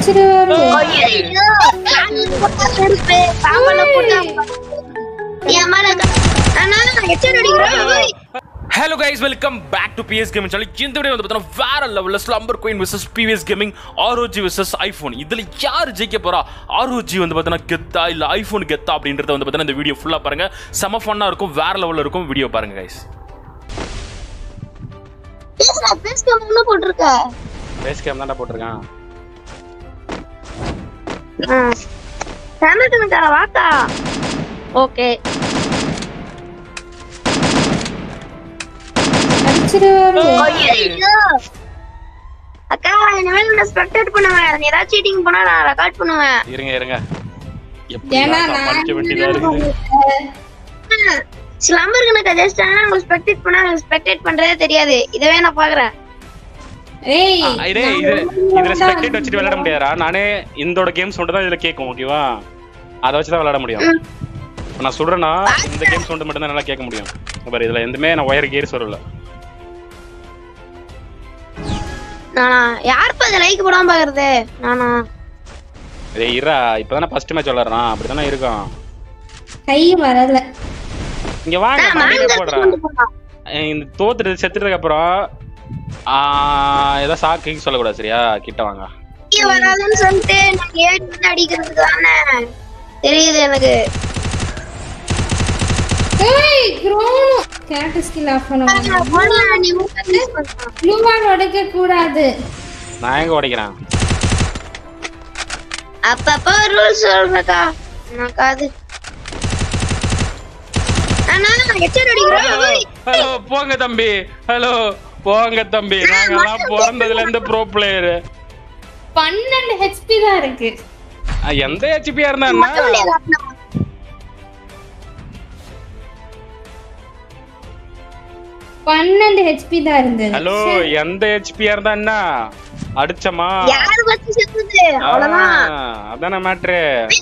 அடிச்சிருவாரு ஐயோ, காலில் போட்டா செருப்பு, சாம்பல்ல போட்டா என் மேல க- அண்ணா, எச்சர் அடிக்கிறேன். ஓய். Hello guys welcome back to PS gaming சொல்லி இந்த வீடியோ வந்து பார்த்தீங்கன்னா வேற லெவலில் slumber queen vs PVS gaming ROG vs iPhone இதில் யார் ஜெயிக்க போறா ஆர்ஓஜி வந்து பார்த்தீங்கன்னா கெத்தா இல்லை ஐஃபோன் கெத்தா அப்படின்றத வந்து பார்த்தீங்கன்னா இந்த வீடியோ ஃபுல்லாக பாருங்க செம ஃபன்னாக இருக்கும் வேற லெவலில் இருக்கும் வீடியோ பாருங்க கைஸ் பேசுடா, பேசுடா, உள்ள போட்டிருக்க. பேஸ் கேம் தான்டா போட்டிருக்கான் ஆ. சமைக்கணுக்கா, வாக்கா. ஓகே அடிச்சிருவாரு ஐயோ. அக்கா இனிமேல் உன்னை spectate பண்ணுவேன் நீ ஏதாவது சீட்டிங் பண்ணா நான் ரெக்கார்ட் பண்ணுவேன் இருங்க இருங்க ஏன்னா எப்படி நான் சமாளிக்க வேண்டியதா இருக்குது ஸ்லம்பருக்கு எனக்கு ஜஸ்ட் ஆனா அவங்க ஸ்பெக்டேட் பண்ணா ஸ்பெக்டேட் பண்றதே தெரியாது இதவே நான் பாக்குறேன் ஏய் ஆ, இதே இது இதுல ஸ்பெக்டேட் வச்சுட்டு விளையாட முடியாதா நானே இந்தோட கேம்ஸ் மட்டும் தான் இதுல கேட்கும் ஓகேவா அதை வச்சு தான் விளையாட முடியும் இப்ப நான் சொல்றேன்னா இந்த கேம்ஸ் மட்டும் மட்டும் தான் நல்லா கேட்க முடியும் இங்க பாரு இதுல எதுவுமே நான் ஒயர் கேர்ஸ் வரல நானா யார் இப்ப லைக் போடாம பாக்குறது நானா இதே இரா இப்பதானே ஃபர்ஸ்ட் மேட்ச் விளையாடுறான் அப்படிதானே இருக்கும் கை வரல இங்க வாங்க நான் மண்டியில மாங்கா போடுறேன் கொண்டு போலாம். அஹ் இந்த தோத்துட்டு செத்துறதுக்கு அப்புறம் ஆஹ் ஏதோ சாக்கு சொல்லக்கூடாது சரியா கிட்ட வாங்க இங்க வராதுன்னு சொல்லிட்டு நான் ஏறி வந்து அடிக்கிறதுக்கு தானே தெரியுது எனக்கு ஏய் க்ரோனோ கேரக்டர் ஸ்கில் ஆஃப் பண்ணுவாங்க நான் போனா நீ மூக்க யூஸ் பண்ணலாம். ப்ளூ மார்க் உடைக்க கூடாது நான் எங்க உடைக்கிறேன் அப்பப்ப ரூல்ஸ் சொல்றக்கா எனக்கு அது அண்ணா எச்சர் அடிக்கிறேன் ஓய். ஹலோ போங்க தம்பி ஹலோ போங்க தம்பி நாங்கெல்லாம் பிறந்ததுல இருந்து ப்ரோ பிளேயர் பன்னெண்டு ஹெச்பி தான் இருக்கு எந்த ஹெச்பியா இருந்தா என்ன முடியாது அண்ணா. பன்னெண்டு ஹெச்பி தான் இருந்தது ஹலோ எந்த ஹெச்பியா இருந்தா என்ன அடிச்சமா யாரு வச்சு செத்துது அவ்வளவுதான் அதான மேட்ரு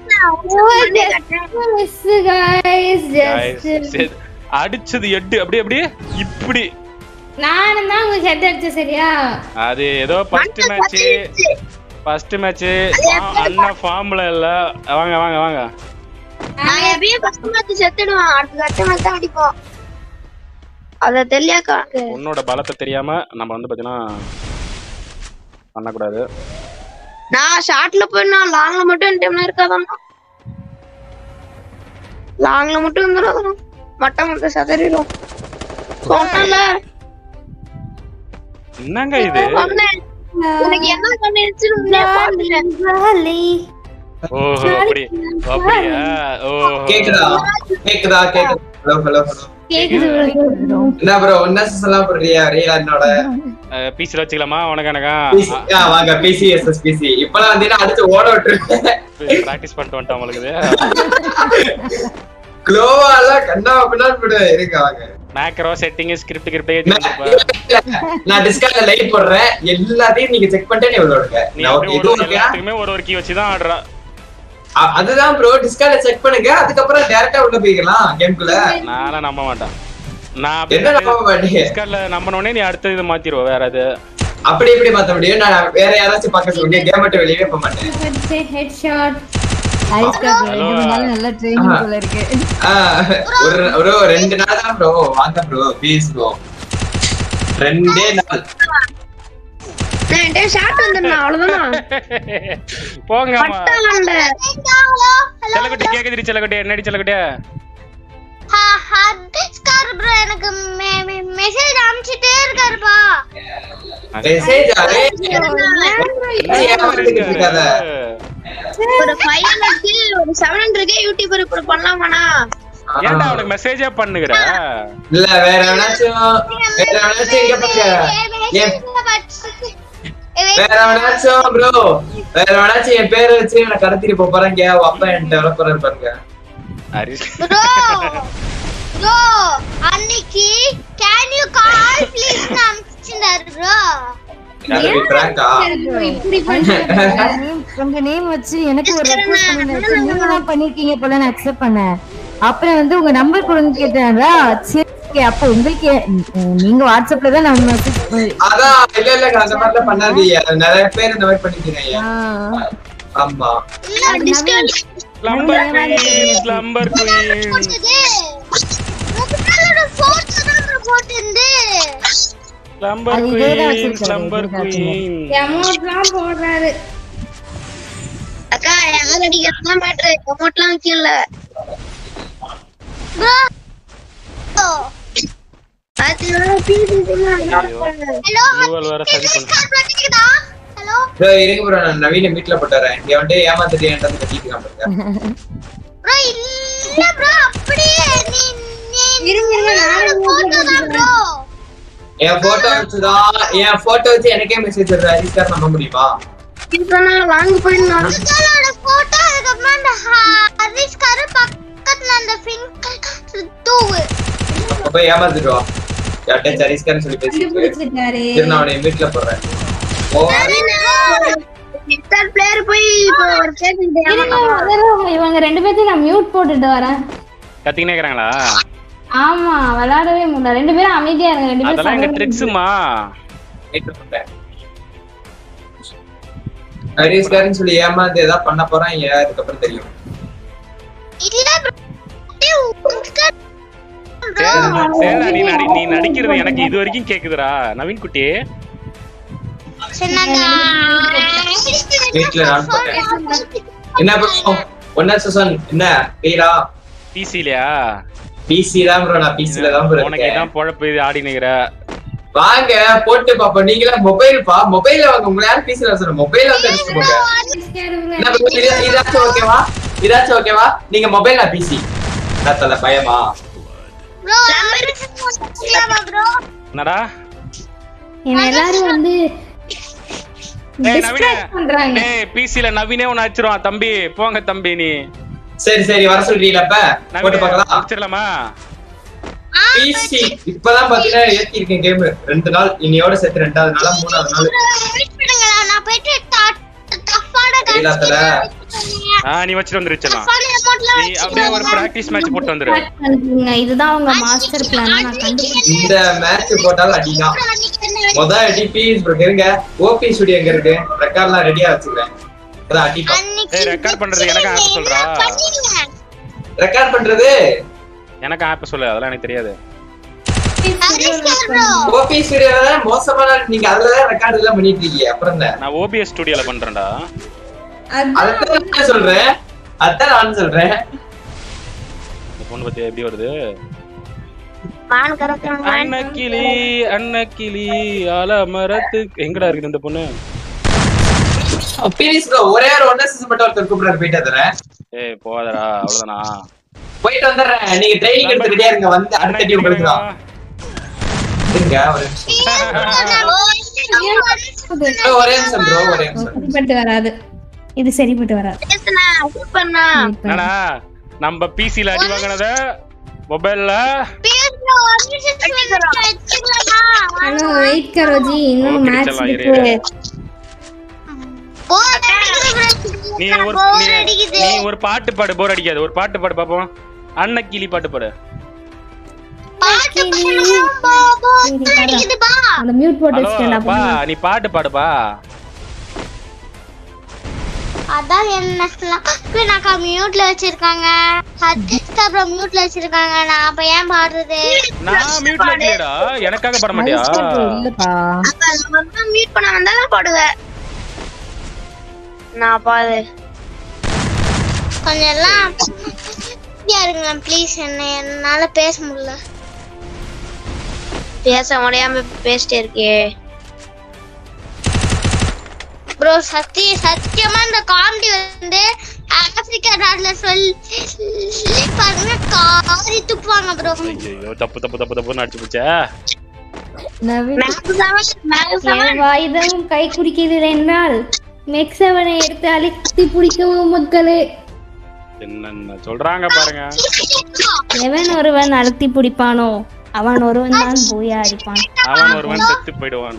மிஸ் கைஸ் ஜஸ்ட் அடிச்சது எட்டு அப்படி அப்படி இப்படி நானும் தான் உங்களுக்கு ஹெட் அடிச்சேன் சரியா அது ஏதோ ஃபர்ஸ்ட் மேட்ச் ஃபர்ஸ்ட் மேட்ச் அண்ணா ஃபார்ம்ல இல்ல வாங்க வாங்க வாங்க நான் எப்பயும் கஷ்டமாச்சு செத்துடுவேன் அடுத்த கஷ்டமா தான் அடிப்போம் அத தெரியாக்கா உன்னோட பலத்தை தெரியாம நம்ம வந்து பாத்தீங்கன்னா பண்ணக்கூடாது நான் ஷார்ட்ல போயினா லாங்ல மட்டும் டைம்ல இருக்காதான் லாங்ல மட்டும் இருந்துடும் மட்டை மட்டும் சதறிடும் சொன்னல என்னங்க இது சொன்னேன் உனக்கு என்ன பண்ணிருச்சுன்னு உண்மையா பாத்துட்டேன் ஓஹோ அப்படி அப்படியா ஓஹோ கேக்குதா கேக்குதா கேக்குதா ஹலோ ஹலோ ஹலோ கேக்குது என்ன ப்ரோ ஒன்னா எல்லாம் போடுறியா ரியலா என்னோட பீஸ்ல வச்சுக்கலாமா உனக்கு எனக்கா PC ஆ, வாங்க பிசி எஸ் பிசி இப்பலாம் வந்து அடிச்சு ஓட விட்டுருக்கேன் பிராக்டிஸ் பண்ணிட்டு வந்துட்டேன் உங்களுக்கு க்ளோவா எல்லாம் கண்ணா அப்படின்னா போடு இருங்க வாங்க மேக்ரோ செட்டிங் ஸ்கிரிப்ட் கிரிப்ட் நான் டிஸ்கார்ட்ல லைவ் போடுறேன் எல்லாத்தையும் நீங்க செக் பண்ணிட்டே நீ விளையாடுங்க நீ நான் அப்படியே okay, இது ஒரு ஓகே எல்லாத்துக்குமே ஒரு ஒரு கீ வச்சு தான் ஆடுற அதுதான் ப்ரோ டிஸ்கார்ட்ல செக் பண்ணுங்க அதுக்கப்புறம் டைரக்டா உள்ள போய்க்கலாம் கேம்குள்ள நானா நம்ப மாட்டேன் நான் என்ன நம்ப மாட்டீங்க டிஸ்கார்ட்ல நம்பினோடனே நீ அடுத்த இது மாத்திருவ வேற இது அப்படி எப்படி மாத்த முடியும் நான் வேற யாராச்சும் பார்க்க சொல்லுங்க கேம் மட்டும் வெளியவே போக மாட்டேன் ஹெட் ஷாட் நல்ல ட்ரைனிங் போல இருக்கு ஆ, ஒரு ஒரு ரெண்டு நாள் தான் ப்ரோ வாங்க ப்ரோ ப்ளீஸ் ப்ரோ ரெண்டே நாள் நான் என்கிட்ட ஷார்ட் வந்துருந்தேன் அவ்வளவுதான் போங்க அம்மா பட்டா வந்த செல்லக்குட்டி கேக்குதுடி செல்லக்குட்டி என்னடி செல்லக்குட்டி ப்ரோ எனக்கு மெசேஜ் அனுப்பிச்சிட்டே இருக்காருப்பா மெசேஜ் அதே ஏமாத்திட்டு இருக்காத ஒரு ஃபைவ் ஹண்ட்ரட்க்கு ஒரு செவன் ஹண்ட்ரட்க்கே யூடியூபர் இப்படி பண்ணலாமாண்ணா ஏன்டா அவனுக்கு மெசேஜே பண்ணுகிற இல்ல வேற எவனாச்சும் வேற எவனாச்சும் இங்க பாருங்க என் வேற எவனாச்சும் ப்ரோ வேற எவனாச்சும் என் பேரை வச்சு இவனை கடத்திட்டு போப் போறாங்க அவன் அப்பா என் டெவலப்பர் இருப்பாருங்க ஹரிஷ் ப்ரோ ப்ரோ அன்னைக்கு கேன் யூ கால் ப்ளீஸ் அனுப்பிச்சிருந்தாரு ப்ரோ யாரு பிராங்கா இப்படி பண்ற உங்க நேம் வச்சு எனக்கு ஒரு ரெக்வஸ்ட் பண்ணுங்க நீங்க தான் பண்ணிருக்கீங்க போல நான் அக்செப்ட் பண்ணேன் அப்புறம் வந்து உங்க நம்பர் கொடுங்க கேட்டாரா சரி ஓகே அப்ப உங்களுக்கு ஏ- உம், நீங்க வாட்ஸ்அப்ல தான் நம்ம மெசேஜ் அதான் இல்ல இல்ல அந்த மாதிரிலாம் பண்ணாதீங்க நிறைய பேர் இந்த மாதிரி பண்ணிக்கிறீங்க ஆமா இல்ல discount slumber queen slumber queen போட்டது முகத்தாலோட போட்டோ தான் bro போட்டிருந்து ஸ்லம்பர் அது இதேதான் குயின் வச்சிருக்காரு, ஸ்லம்பர் இதுதான் குயின் எமோட்லாம் போடுறாரு அக்கா யார் அடிக்கிறதா மேட்ரு அமௌண்ட்லாம் முக்கியம் இல்ல bro பாத்தீங்கன்னா பேசிட்டு ஹலோ Google வேற சரி பண்ணு. கேக்குதா ஹலோ ப்ரோ இருங்க ப்ரோ நான் நவீன மீட்ல போட்டுறேன் இங்க வந்து ஏமாத்திட்டு என்கிட்ட வந்து கட்டிட்டு பாருங்க ப்ரோ இல்ல ப்ரோ அப்படியே நீ நீ இருங்க, இருங்க, நானும் போட்டோ தான் ப்ரோ என் போட்டோ வச்சுதான் என் போட்டோ வச்சு எனக்கே மெசேஜ் வருது ஹரிஸ்கார் நம்ப முடியுமா வாங்க போயிருந்தோம் முகத்தாலோட போட்டோ அதுக்கப்புறம் அந்த ஹரிஷ் காரு பக்கத்துல அந்த பிங்க் தூவு அப்ப போய் ஏமாத்திட்டு வா யார்கிட்ட ஹரிஸ்கார்னு சொல்லி பேசிட்டு கண்டுபிடிச்சிட்டாரு சரி நான் அவனை மீட்ல போடுறேன் ஓ நெக்ஸ்ட் பிளேயர் போய் இப்போ ஒரு பேசிட்டு இருங்க, முதல்ல இவங்க ரெண்டு பேர்த்தையும் நான் மியூட் போட்டுட்டு வரேன் கத்திக்கினே இருக்கிறாங்களா ஆமா விளையாடவே முடியல ரெண்டு பேரும் அமைதியா இருங்க ரெண்டு பேரும் அதெல்லாம் எங்க சண்டை ட்ரிக்ஸுமா மீட்ல போட்டேன் ஹரிஸ்கார்னு சொல்லி ஏமாந்து ஏதாவது பண்ண போறான் ஏன் அதுக்கப்புறம் தெரியும் இல்ல ப்ரோ சரிடா நீ நடி நீ நடிக்கிறது எனக்கு இது வரைக்கும் கேக்குதுடா நவீன் குட்டி வீட்ல நான் போட்டேன். என்ன ப்ரோ ஒன்னா சுசன் என்ன பேரா பிசிலையா பிசி தான் ப்ரோ நான் பிசில தான் ப்ரோ உனக்கு இருக்கேன் இதான் பொழப்பு இது ஆடி நிக்கிற வாங்க போட்டு பாப்போம் நீங்களா மொபைல் பா மொபைல்ல வாங்க உங்களை யாரும் பிசில சொல்ற மொபைல் வந்து எடுத்து போங்க என்ன bro, இது- இதாச்சும் ஓகேவா இதாச்சும் ஓகேவா நீங்க மொபைல் நான் பிசி தல பயமா ப்ரோ ப்ரோ என்னடா என்ன எல்லாரும் வந்து ஏய் நவீன distract பண்றாங்க டேய் பிசில நவீனே உன்னை அடிச்சிருவான் தம்பி போங்க தம்பி நீ சரி சரி வர சொல்றீங்களா அப்ப போட்டு நவீன பார்க்கலாம் முடிச்சிடலாமா பிசி இப்பதான் பாத்தீங்கன்னா ஏத்தி இருக்கேன் கேம் ரெண்டு நாள் இன்னையோட சேர்த்து ரெண்டாவது நாளா மூணாவது நாள் வெயிட் பண்ணுங்களா நான் போயிட்டு டஃப்பான இல்ல தல. ஆ நீ வச்சிட்டு வந்துருச்சலாம் டஃப்பான அமௌண்ட்லாம் நீ அப்படியே ஒரு பிராக்டிஸ் மேட்ச் போட்டு வந்துரு Distract பண்றீங்க. இதுதான் உங்க மாஸ்டர் பிளான் நான் கண்டுபிடிச்சேன் இந்த மேட்ச் போட்டாலும் அடிதான் முத அடி பீஸ் ப்ரோ இருங்க ஓபி ஸ்டுடியோ எங்க இருக்கு ரெக்கார்ட்லாம் ரெடியா வச்சுக்கிறேன் அதான் அடிப்பா ஏய், record பண்றது எனக்கு ஆப் சொல்றா. ரெக்கார்ட் பண்றது எனக்கு ஆப் சொல்லு அதெல்லாம் எனக்கு தெரியாது ஓபி ஸ்டுடியோ மோசமான நீங்க அதுலதான் ரெக்கார்ட் எல்லாம் பண்ணிட்டு இருக்கீங்க அப்புறம் என்ன நான் ஓபிஎஸ் ஸ்டுடியோல பண்றேன்டா அதான் நான் சொல்றேன் அதான் நான் சொல்றேன் இந்த பொண்ணு பத்தி எப்படி வருது மான் கறக்குறாங்க அன்னக்கிளி அன்னக்கிளி ஆல மரத்து எங்கடா இருக்குது இந்த பொண்ணு ப்ளீஸ் ப்ரோ ஒரே ஒரு ஒன் எஸ் மட்டும் ஒருத்தர் கூப்பிடுறாரு போயிட்டு வந்துடுறேன் ஏய் போதடா அவ்வளவுதானா போயிட்டு வந்துடுறேன் நீங்க ட்ரைனிங் எடுத்து ரெடியா இருங்க வந்து அடுத்த அடி உங்களுக்கு தான் இருங்க ஒரு நிமிஷம் bro, ஒரே நிமிஷம் ப்ரோ ஒரே நிமிஷம் சரிப்பட்டு வராது இது சரிப்பட்டு வராது பேசுனா சூப்பர்ண்ணா என்னடா நம்ம பிசில அடி வாங்கினத மொபைல்ல ஹலோ வெயிட் கரோ ஜி இன்னும் Okay, மேட்ச் சரி, இரு, இருக்கு இரு. நீ ஒரு நீ- நீ ஒரு பாட்டு பாடு போர் அடிக்காது ஒரு பாட்டு பாடு பாப்போம் அன்னக்கிளி பாட்டு பாடு அந்த மியூட் போட்டு ஹலோ வச்சுட்டேன் பா நீ பாட்டு பாடுப்பா அதான் என்ன நாக்கா மியூட்ல வச்சிருக்காங்க அப்புறம் மியூட்ல வச்சிருக்காங்க நான் அப்ப ஏன் பாடுறது நான் மியூட்ல இருக்கேடா எனக்காக பாட மாட்டியா இல்லப்பா மீட் பண்ண வந்தாலும் பாடுவேன் நான் பாடு கொஞ்சம் எல்லாம் அமைதியா இருங்க ப்ளீஸ் என்ன என்னால பேச முடியல பேச முடியாம பேசிட்டே இருக்கே ப்ரோ சத்திய சத்தியமா இந்த காமெடி வந்து ஆப்பிரிக்கா நாட்டுல சொல்லி சொல்லி பாருங்க காரி துப்புவாங்க ப்ரோ ஐயோ தப்பு தப்பு தப்பு தப்புன்னு அடிச்சு போச்சே நவீன் என் வாயுதம் கை குடிக்கிறது என்றால் மெக்சவனை எடுத்து அழித்து பிடிக்கவும் மக்களே என்னென்ன சொல்றாங்க பாருங்க எவன் ஒருவன் அழுத்தி பிடிப்பானோ அவன் ஒருவன் தான் போய் அடிப்பான் அவன் ஒருவன் செத்து போயிடுவான்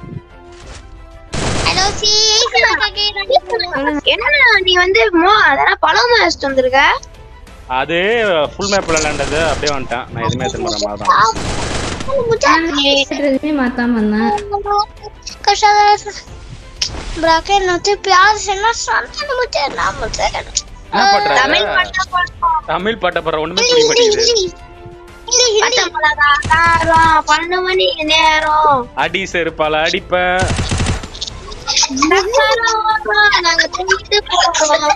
ஹலோ சிஐசி என்னண்ணா நீ வந்து மோ அதெல்லாம் பழம் வச்சுட்டு வந்திருக்க அது ஃபுல் மேப்ல விளையாண்டது அப்படியே வந்துட்டேன் நான் எதுவுமே எடுத்துட்டு போற மாதிரி தான் எதுவுமே மாத்தாம வந்தேன் कशाला ब्राके नव्हते प्यार से ना सांगते मुझे ना मुझे என்ன பண்ற தமிழ் பாட்டா பாடுவோம். தமிழ் பாட்ட போற ஒண்ணுமே புரிய மாட்டேங்குது பச்சை மிளகா காரம், பன்னெண்டு மணி நேரம் அடி செருப்பால அடிப்பேன் சக்கரம், நாங்க தூங்கிட்டு போறோம்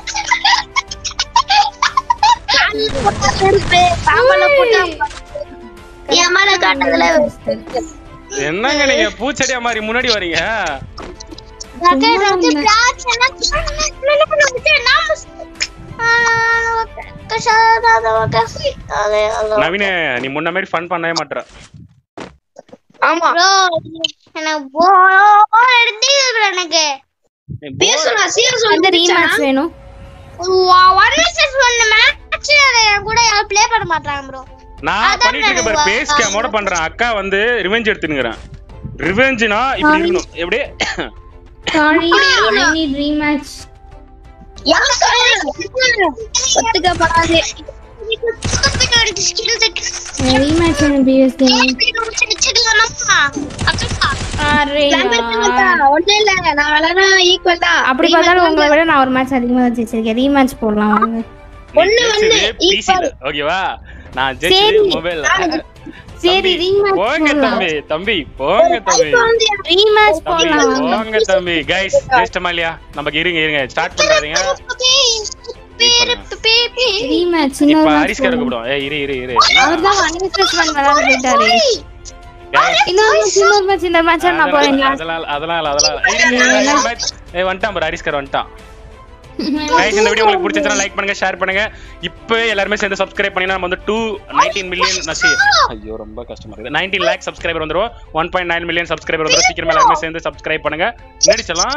காலில் போட்டா செருப்பு, சாம்பல்ல போட்டா என் மேல காட்டுறதுல என்னங்க நீங்க பூச்செடியா மாதிரி முன்னாடி வரீங்க ब्राके नव्हते प्यार से ना सांगते मुझे ना कशाला अरे हेलो நவீன நீ முன்ன மாதிரி ஃபன் பண்ணவே மாட்ற ஆமா ப்ரோ எனக்கு போர் எடுத்து எனக்கு பேசுனா சீரியஸ் அந்த ரீமேட்ச் வேணும் ஒன் வர்சஸ் ஒன் மேட்ச் என் கூட யாரும் ப்ளே பண்ண மாட்டாங்க ப்ரோ நான் அதான் பண்ணிட்டு இருக்க பாரு நான் பேஸ் கேமோட பண்றேன் அக்கா வந்து ரிவெஞ்ச் எடுத்துனுங்கிறேன் ரிவெஞ்ச்னா இப்படி இருக்கணும் எப்படியே சாரி ஐ நீட் ரீமேட்ச் ஒத்துக்கப்படாது ரீமேட்ச் வேணும் பிஎஸ் கேம் அரே ஒண்ணு இல்ல நான் விளையாட ஈக்குவல் தான் அப்படி பார்த்தாலும் உங்களை விட நான் ஒரு மேட்ச் அதிகமா தான் ஜெயிச்சிருக்கேன் ரீமேட்ச் போடலாம் வாங்க ஒண்ணு ஒண்ணு பிசில ஓகேவா நான் சரி. ஜெயிச்சது மொபைல்ல சரி ரீமேட்ச் போங்க போடலாம் தம்பி தம்பி போங்க தம்பி ரீமேட்ச் தம்பி போடலாம் வாங்க போங்க தம்பி கைஸ் ஜெயிச்சிட்டமா இல்லையா நமக்கு இருங்க இருங்க ஸ்டார்ட் பண்றாதீங்க ரீமேட்ச் இப்ப இன்னொரு ஹரிஸ்கார மேட்ச் கூப்பிடுவோம் ஏய் இரு இரு இரு அவர் தான் ஒன் வர்சஸ் ஒன் விளையாட போயிட்டாரு Guys, இன்னொரு match, இன்னொரு மேட்ச் இந்த மேட்ச் நான் போறேன் அதெல்லாம் அதெல்லாம் அதெல்லாம் அதெல்லாம் match. ஏய் வந்துட்டான் பாரு ஹரிஸ்கார் வந்துட்டான் கைஸ் இந்த வீடியோ உங்களுக்கு பிடிச்சிருந்தா லைக் பண்ணுங்க ஷேர் பண்ணுங்க இப்போ எல்லாருமே சேர்ந்து சப்ஸ்கிரைப் பண்ணினா நம்ம வந்து டூ நைன்டீன் மில்லியன் நசி ஐயோ ரொம்ப கஷ்டமா இருக்குது நைன்டீன் லேக் சப்ஸ்கிரைபர் வந்துரும் one point nine million subscriber வந்துரும் சீக்கிரமா எல்லாருமே சேர்ந்து சப்ஸ்கிரைப் பண்ணுங்க நடிச்சலாம்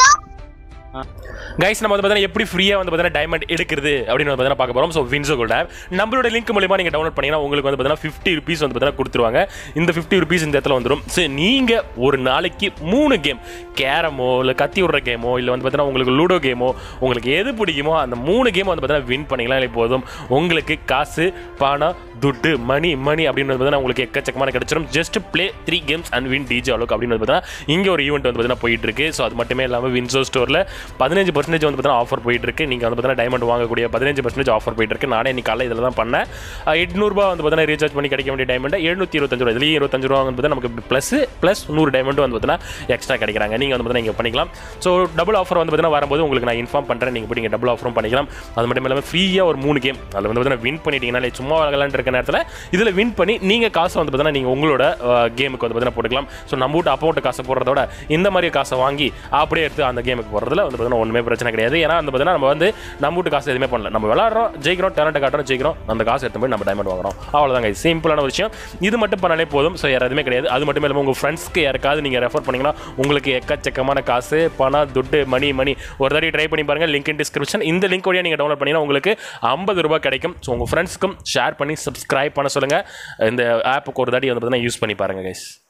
கைஸ் நம்ம வந்து பார்த்தீங்கன்னா எப்படி ஃப்ரீயாக வந்து பார்த்தீங்கன்னா டைமண்ட் எடுக்கிறது அப்படின்னு வந்து பார்த்தீங்கன்னா பார்க்க போகிறோம் ஸோ வின்சோ கோல்ட் ஆப் நம்மளோட லிங்க் மூலியமா நீங்கள் டவுன்லோட் பண்ணீங்கன்னா உங்களுக்கு வந்து பார்த்தீங்கன்னா ஃபிஃப்டி ருபீஸ் வந்து பார்த்தீங்கன்னா கொடுத்துருவாங்க இந்த ஃபிஃப்டி ருபீஸ் இந்த இடத்துல வந்துடும் ஸோ நீங்கள் ஒரு நாளைக்கு மூணு கேம் கேரமோ இல்லை கத்தி விடுற கேமோ இல்லை வந்து பார்த்தீங்கன்னா உங்களுக்கு லூடோ கேமோ உங்களுக்கு எது பிடிக்குமோ அந்த மூணு கேம் வந்து பார்த்தீங்கன்னா வின் பண்ணிக்கலாம் இல்லை போதும் உங்களுக்கு காசு பணம் துட்டு மணி மணி அப்படின்னு வந்து பார்த்தீங்கன்னா உங்களுக்கு எக்கச்சக்கமான கிடைச்சிடும் just play three games and win டிஜே அளவுக்கு அப்படின்னு வந்து பார்த்தீங்கன்னா இங்கே ஒரு ஈவெண்ட் வந்து பார்த்தீங்கன்னா போயிட்டு இருக்கு ஸோ அது மட்டுமே இல்லாமல் வின்சோ ஸ்டோரில் பதினஞ்சு பர்சன்டேஜ் வந்து பார்த்தீங்கன்னா ஆஃபர் போயிட்டு இருக்கு நீங்கள் வந்து பார்த்தீங்கன்னா டைமண்ட் வாங்கக்கூடிய பதினஞ்சு பர்சன்டேஜ் ஆஃபர் போயிட்டு இருக்கு நானே இன்னைக்கு காலையில் இதில் தான் பண்ணேன் அஹ் எட்நூறுபா வந்து பார்த்தீங்கன்னா ரீசார்ஜ் பண்ணி கிடைக்க வேண்டிய டைமண்ட் எழுநூத்தி இருபத்தஞ்சு ரூபா இதுலேயும் இருபத்தஞ்சு ரூபா வந்து பார்த்தீங்கன்னா நமக்கு ப்ளஸ் ப்ளஸ் நூறு டைமண்ட் வந்து பார்த்தீங்கன்னா எக்ஸ்ட்ரா கிடைக்கிறாங்க நீங்கள் வந்து பார்த்தீங்கன்னா இங்கே பண்ணிக்கலாம் ஸோ டபுள் ஆஃபர் வந்து பார்த்தீங்கன்னா வரும்போது உங்களுக்கு நான் இன்ஃபார்ம் பண்ணுறேன் நீங்கள் போய் நீங்கள் டபுள் ஆஃபரும் பண்ணிக்கலாம் அது மட்டும் இல்லாமல் ஃப்ரீயாக ஒரு மூணு கேம் அதில் வந்து பார்த்தீங்கன்னா வின் பண்ணிட்டீங்கன்னா சும்மா விளையாண்டு இருக்க நேரத்தில் இதில் வின் பண்ணி நீங்கள் காசை வந்து பார்த்தீங்கன்னா நீங்கள் உங்களோட கேமுக்கு வந்து பார்த்தீங்கன்னா போட்டுக்கலாம் ஸோ நம்ம வீட்டு அப்போட்டு காசை போடுறதோட இந்த மாதிரி காசை வாங்கி அப்படியே எடுத்து அந்த கேமுக்கு போடுறதுல வந்து பார்த்தீங்கன்னா ஒன்றுமே பிரச்சனை கிடையாது ஏன்னா வந்து பார்த்தீங்கன்னா நம்ம வந்து நம்ம வீட்டு காசு எதுவுமே பண்ணல நம்ம விளாட்றோம் ஜெயிக்கிறோம் டேலண்ட்டை காட்டுறோம் ஜெயிக்கிறோம் அந்த காசு எடுத்து போய் நம்ம டைமண்ட் வாங்குறோம் அவ்வளோதாங்க சிம்பிளான ஒரு விஷயம் இது மட்டும் பண்ணாலே போதும் ஸோ வேறு எதுவுமே கிடையாது அது மட்டும் இல்லாமல் உங்கள் ஃப்ரெண்ட்ஸ்க்கு யாருக்காவது நீங்கள் ரெஃபர் பண்ணீங்கன்னா உங்களுக்கு எக்கச்சக்கமான காசு பணம் துட்டு மணி மணி ஒரு தடவை ட்ரை பண்ணி பாருங்கள் லிங்க் இன் டிஸ்கிரிப்ஷன் இந்த லிங்க் வழியாக நீங்கள் டவுன்லோட் பண்ணிங்கன்னா உங்களுக்கு ஐம்பது ரூபாய் கிடைக்கும் ஸோ உங்கள் ஃப்ரெண்ட்ஸ்க்கும் ஷேர் பண்ணி சப்ஸ்கிரைப் பண்ண சொல்லுங்கள் இந்த ஆப்புக்கு ஒரு தாட்டி வந்து பார்த்தீங்கன்னா யூஸ் பண்ணி பாருங்கள் கைஸ்